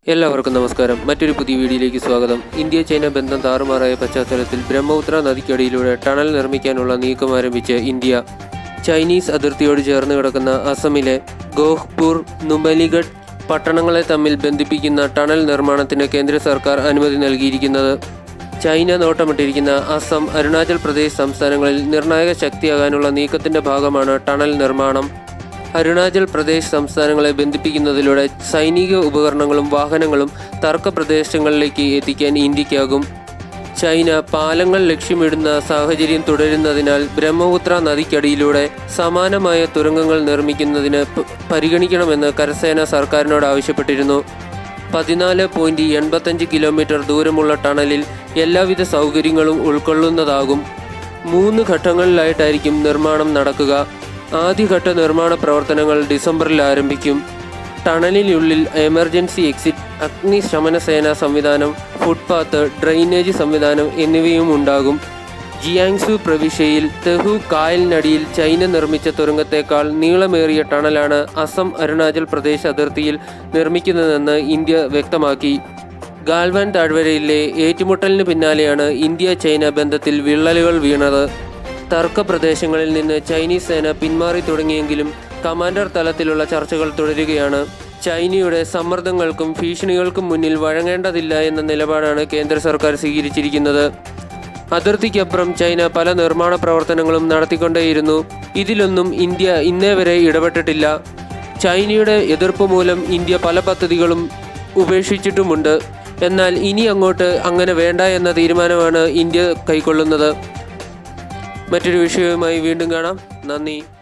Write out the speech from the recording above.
എല്ലാവർക്കും നമസ്കാരം മറ്റൊരു പുതിയ വീഡിയോയിലേക്ക് സ്വാഗതം ഇന്ത്യ ചൈന ബന്ധം താറുമാറായ പശ്ചാത്തലത്തിൽ ബ്രഹ്മപുത്ര നദിക്കടിയിലൂടെ ടണൽ നിർമ്മിക്കാനുള്ള നീക്കം ആരംഭിച്ച് ഇന്ത്യ ചൈനീസ് അതിർത്തിയോട് ചേർന്ന് കിടക്കുന്ന അസമിലെ ഗോഹ്പൂർ നുമലിഗഡ് പട്ടണങ്ങളെ തമ്മിൽ ബന്ധിപ്പിക്കുന്ന ടണൽ നിർമ്മാണത്തിന് കേന്ദ്ര സർക്കാർ അനുമതി നൽകിയിരിക്കുന്നത് ചൈന നോട്ടമിട്ടിരിക്കുന്ന അസം അരുണാചൽ പ്രദേശ് സംസ്ഥാനങ്ങളിൽ നിർണായക ശക്തിയാകാനുള്ള നീക്കത്തിന്റെ ഭാഗമാണ് ടണൽ നിർമ്മാണം അരുണാചൽ പ്രദേശ് സംസ്ഥാനങ്ങളെ ബന്ധിപ്പിക്കുന്നതിലൂടെ സൈനിക ഉപകരണങ്ങളും വാഹനങ്ങളും തർക്ക പ്രദേശങ്ങളിലേക്ക് എത്തിക്കാൻ ഇന്ത്യക്കാകും ചൈന പാലങ്ങൾ ലക്ഷ്യമിടുന്ന സാഹചര്യം തുടരുന്നതിനാൽ ബ്രഹ്മപുത്ര നദിക്കടിയിലൂടെ സമാനമായ തുരങ്കങ്ങൾ നിർമ്മിക്കുന്നതിന് പ- പരിഗണിക്കണമെന്ന് കരസേന സർക്കാരിനോട് ആവശ്യപ്പെട്ടിരുന്നു പതിനാല് പോയിന്റ് എൺപത്തഞ്ച് കിലോമീറ്റർ ദൂരമുള്ള ടണലിൽ എല്ലാവിധ സൗകര്യങ്ങളും ഉൾക്കൊള്ളുന്നതാകും മൂന്ന് ഘട്ടങ്ങളിലായിട്ടായിരിക്കും നിർമ്മാണം നടക്കുക ആദ്യഘട്ട നിർമ്മാണ പ്രവർത്തനങ്ങൾ ഡിസംബറിൽ ആരംഭിക്കും ടണലിനുള്ളിൽ എമർജൻസി എക്സിറ്റ് അഗ്നിശമന സേനാ സംവിധാനം ഫുട്പാത്ത് ഡ്രെയിനേജ് സംവിധാനം എന്നിവയും ഉണ്ടാകും ജിയാങ്സു പ്രവിശ്യയിൽ തെഹു കായലിനടിയിൽ ചൈന നിർമ്മിച്ച തുരങ്കത്തേക്കാൾ നീളമേറിയ ടണലാണ് അസം അരുണാചൽ പ്രദേശ് അതിർത്തിയിൽ നിർമ്മിക്കുന്നതെന്ന് ഇന്ത്യ വ്യക്തമാക്കി ഗാൽവാൻ താഴ്വരയിലെ ഏറ്റുമുട്ടലിന് പിന്നാലെയാണ് ഇന്ത്യ ചൈന ബന്ധത്തിൽ വിള്ളലുകൾ വീണത് തർക്ക പ്രദേശങ്ങളിൽ നിന്ന് ചൈനീസ് സേന പിന്മാറി തുടങ്ങിയെങ്കിലും കമാൻഡർ തലത്തിലുള്ള ചർച്ചകൾ തുടരുകയാണ് ചൈനയുടെ സമ്മർദ്ദങ്ങൾക്കും ഭീഷണികൾക്കും മുന്നിൽ വഴങ്ങേണ്ടതില്ല എന്ന നിലപാടാണ് കേന്ദ്ര സർക്കാർ സ്വീകരിച്ചിരിക്കുന്നത് അതിർത്തിക്കപ്പുറം ചൈന പല നിർമ്മാണ പ്രവർത്തനങ്ങളും നടത്തിക്കൊണ്ടേയിരുന്നു ഇതിലൊന്നും ഇന്ത്യ ഇന്നേ വരെ ഇടപെട്ടിട്ടില്ല ചൈനയുടെ എതിർപ്പ് മൂലം ഇന്ത്യ പല പദ്ധതികളും ഉപേക്ഷിച്ചിട്ടുമുണ്ട് എന്നാൽ ഇനി അങ്ങോട്ട് അങ്ങനെ വേണ്ട എന്ന തീരുമാനമാണ് ഇന്ത്യ കൈക്കൊള്ളുന്നത് മറ്റൊരു വിഷയവുമായി വീണ്ടും കാണാം നന്ദി